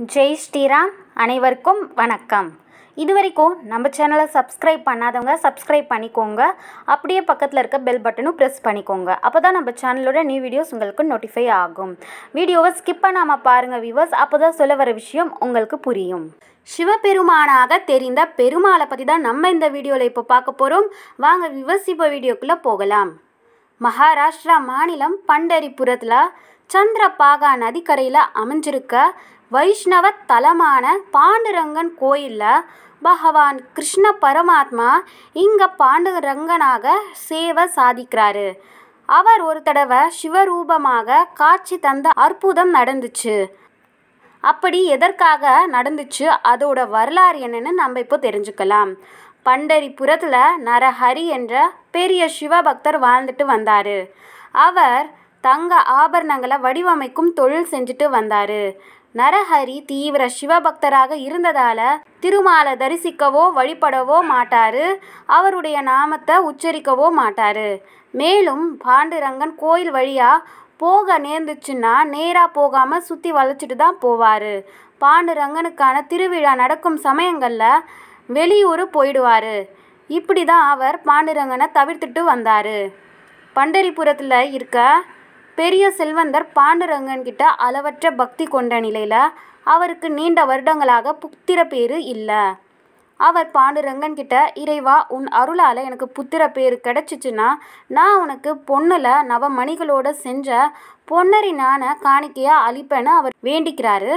ஜெய் ஸ்ரீராம் அனைவருக்கும் வணக்கம் இது வரைக்கும் நம்ம சேனலை சப்ஸ்கிரைப் பண்ணாதவங்க சப்ஸ்கிரைப் பண்ணிக்கோங்க அப்படியே பக்கத்தில் இருக்க பெல் பட்டனும் ப்ரெஸ் பண்ணிக்கோங்க அப்போ தான் நம்ம சேனலோட நியூ வீடியோஸ் உங்களுக்கு நோட்டிஃபை ஆகும் வீடியோவை ஸ்கிப் பண்ணாமல் பாருங்கள் வியூவர்ஸ் அப்போ தான் சொல்ல வர விஷயம் உங்களுக்கு புரியும் சிவபெருமானாக தெரிந்த பெருமாளை பற்றி தான் நம்ம இந்த வீடியோவில் இப்போ பார்க்க போகிறோம் வாங்க விவஸ் இப்போ வீடியோக்குள்ளே போகலாம் மகாராஷ்டிரா மாநிலம் பண்டரிபுரத்தில் சந்திரபாகா நதிக்கரையில் அமைஞ்சிருக்க வைஷ்ணவ தலமான பாண்டுரங்கன் கோயிலில் பகவான் கிருஷ்ண பரமாத்மா இங்கே பாண்டுரங்கனாக சேவை சாதிக்கிறாரு அவர் ஒரு தடவை சிவரூபமாக காட்சி தந்த அற்புதம் நடந்துச்சு அப்படி எதற்காக நடந்துச்சு அதோட வரலாறு என்னன்னு நம்ம இப்போ தெரிஞ்சுக்கலாம் பண்டரிபுரத்தில் நரஹரி என்ற பெரிய சிவபக்தர் வாழ்ந்துட்டு வந்தார் அவர் தங்க ஆபரணங்களை வடிவமைக்கும் தொழில் செஞ்சுட்டு வந்தார் நரஹரி தீவிர சிவபக்தராக இருந்ததால் திருமாலை தரிசிக்கவோ வழிபடவோ மாட்டார் அவருடைய நாமத்தை உச்சரிக்கவோ மாட்டார் மேலும் பாண்டுரங்கன் கோயில் வழியாக போக நேர்ந்துச்சுன்னா நேராக போகாமல் சுற்றி வளைச்சிட்டு தான் போவார் பாண்டுரங்கனுக்கான திருவிழா நடக்கும் சமயங்களில் வெளியூர் போயிடுவார் இப்படி தான் அவர் பாண்டுரங்கனை தவிர்த்துட்டு வந்தார் பண்டரிபுரத்தில் இருக்க பெரிய செல்வந்தர் பாண்டுரங்கன் கிட்ட அளவற்ற பக்தி கொண்ட நிலையில் அவருக்கு நீண்ட வருடங்களாக புத்திர பேரு இல்லை அவர் பாண்டுரங்கன் கிட்ட இறைவா உன் அருளால் எனக்கு புத்திர பேர் கிடச்சிச்சுன்னா நான் உனக்கு பொண்ணில் நவமணிகளோட செஞ்ச பொன்னரினான காணிக்கையாக அளிப்பேன்னு அவர் வேண்டிக்கிறாரு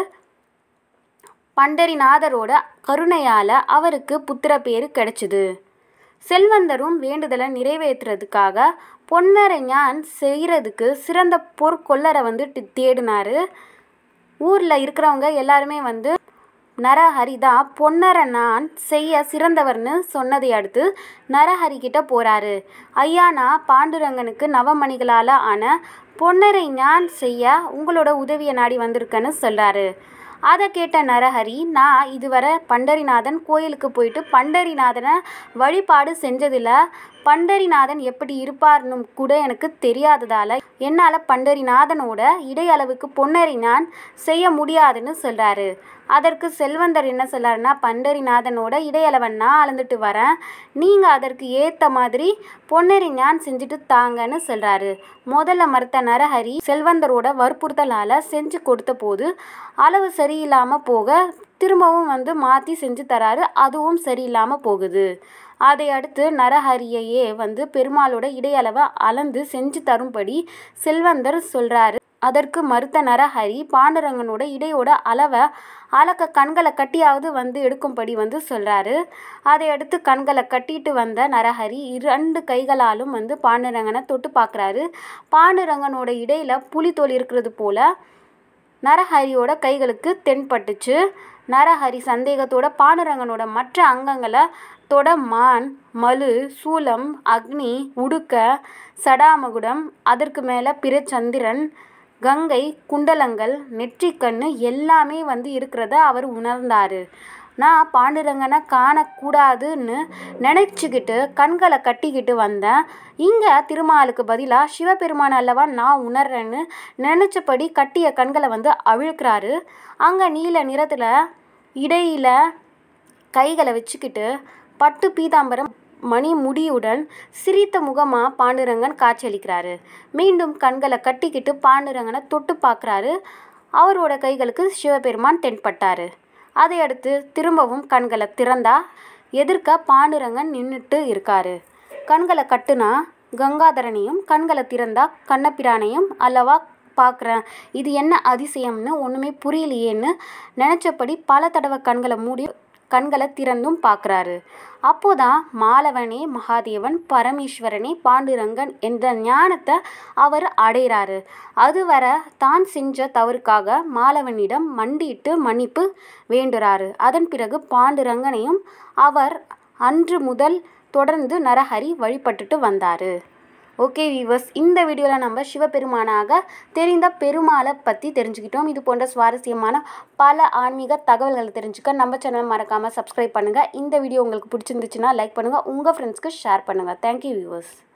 பண்டரிநாதரோட கருணையால் அவருக்கு புத்திர பேர் கிடைச்சிது செல்வந்தரும் வேண்டுதலை நிறைவேற்றுறதுக்காக பொன்னரை ஞான் செய்கிறதுக்கு சிறந்த பொற்கொள்ளரை வந்து டி- தேடினாரு ஊரில் இருக்கிறவங்க எல்லாருமே வந்து நரஹரி தான் பொன்னரை நான் செய்ய சிறந்தவர்னு சொன்னதை அடுத்து நரஹரி கிட்ட போகிறாரு ஐயா நான் பாண்டுரங்கனுக்கு நவமணிகளால் ஆன பொன்னரை ஞான் செய்ய உங்களோட உதவியை நாடி வந்திருக்கேன்னு சொல்கிறாரு அதை கேட்ட நரஹரி நான் இதுவரை பண்டரிநாதன் கோயிலுக்கு போயிட்டு பண்டரிநாதனை வழிபாடு செஞ்சதில் பண்டரிநாதன் எப்படி இருப்பார்னு கூட எனக்கு தெரியாததால் என்னால் பண்டரிநாதனோட இடையளவுக்கு பொன்னரி நான் செய்ய முடியாதுன்னு சொல்கிறாரு அதற்கு செல்வந்தர் என்ன சொல்றாருன்னா பண்டரிநாதனோட இடையளவன் நான் அளந்துட்டு வரேன் நீங்கள் அதற்கு ஏற்ற மாதிரி பொன்னரி ஞான் செஞ்சுட்டு தாங்கன்னு சொல்கிறாரு முதல்ல மறுத்த நரஹரி செல்வந்தரோட வற்புறுத்தலால் செஞ்சு கொடுத்த போது அளவு சரியில்லாமல் போக திரும்பவும் வந்து மாற்றி செஞ்சு தராரு அதுவும் சரியில்லாமல் போகுது அதை அடுத்து நரஹரியையே வந்து பெருமாளோட இடையளவை அளந்து செஞ்சு தரும்படி செல்வந்தர் சொல்கிறாரு அதற்கு மறுத்த நரஹரி பாண்டுரங்கனோட இடையோட அளவை அளக்க கண்களை கட்டியாவது வந்து எடுக்கும்படி வந்து சொல்கிறாரு அதை அடுத்து கண்களை கட்டிட்டு வந்த நரஹரி இரண்டு கைகளாலும் வந்து பாண்டுரங்கனை தொட்டு பார்க்குறாரு பாண்டுரங்கனோட இடையில புலித்தோல் இருக்கிறது போல நரஹரியோட கைகளுக்கு தென்பட்டுச்சு நரஹரி சந்தேகத்தோட பாண்டுரங்கனோட மற்ற அங்கங்களை தொட மான் மலு சூலம் அக்னி உடுக்க சடாமகுடம் அதற்கு மேலே பிறச்சந்திரன் கங்கை குண்டலங்கள் நெற்றிக்கண்ணு எல்லாமே வந்து இருக்கிறத அவர் உணர்ந்தார் நான் பாண்டுரங்கனை காணக்கூடாதுன்னு நினச்சிக்கிட்டு கண்களை கட்டிக்கிட்டு வந்தேன் இங்கே திருமாலுக்கு பதிலாக சிவபெருமான் அல்லவா நான் உணர்றேன்னு நினச்சபடி கட்டிய கண்களை வந்து அவிழ்க்கிறாரு அங்கே நீல நிறத்தில் இடையில கைகளை வச்சுக்கிட்டு பட்டு பீதாம்பரம் மணி முடியுடன் சிரித்த முகமாக பாண்டுரங்கன் காட்சியளிக்கிறாரு மீண்டும் கண்களை கட்டிக்கிட்டு பாண்டுரங்கனை தொட்டு பார்க்குறாரு அவரோட கைகளுக்கு சிவபெருமான் தென்பட்டார் அதை அடுத்து திரும்பவும் கண்களை திறந்தா எதிர்க்க பாண்டுரங்கன் நின்றுட்டு இருக்காரு கண்களை கட்டுனா கங்காதரனையும் கண்களை திறந்தா கண்ணபிரானையும் அல்லவா பார்க்குறேன் இது என்ன அதிசயம்னு ஒன்றுமே புரியலையேன்னு நினச்சபடி பல தடவை கண்களை மூடி கண்களை திறந்தும் பார்க்குறாரு அப்போதான் மாலவனே மகாதேவன் பரமேஸ்வரனே பாண்டுரங்கன் என்ற ஞானத்தை அவர் அடைகிறாரு அதுவரை தான் செஞ்ச தவறுக்காக மாலவனிடம் மண்டியிட்டு மன்னிப்பு வேண்டுறாரு அதன் பிறகு பாண்டுரங்கனையும் அவர் அன்று முதல் தொடர்ந்து நரஹரி வழிபட்டுட்டு வந்தார் ஓகே வீவர்ஸ் இந்த வீடியோவில் நம்ம சிவபெருமானாக தெரிந்த பெருமாளை பற்றி தெரிஞ்சுக்கிட்டோம் இது போன்ற சுவாரஸ்யமான பல ஆன்மீக தகவல்களை தெரிஞ்சுக்க நம்ம சேனல் மறக்காமல் சப்ஸ்கிரைப் பண்ணுங்கள் இந்த வீடியோ உங்களுக்கு பிடிச்சிருந்துச்சுன்னா லைக் பண்ணுங்கள் உங்கள் ஃப்ரெண்ட்ஸ்க்கு ஷேர் பண்ணுங்கள் தேங்க்யூ வீவர்ஸ்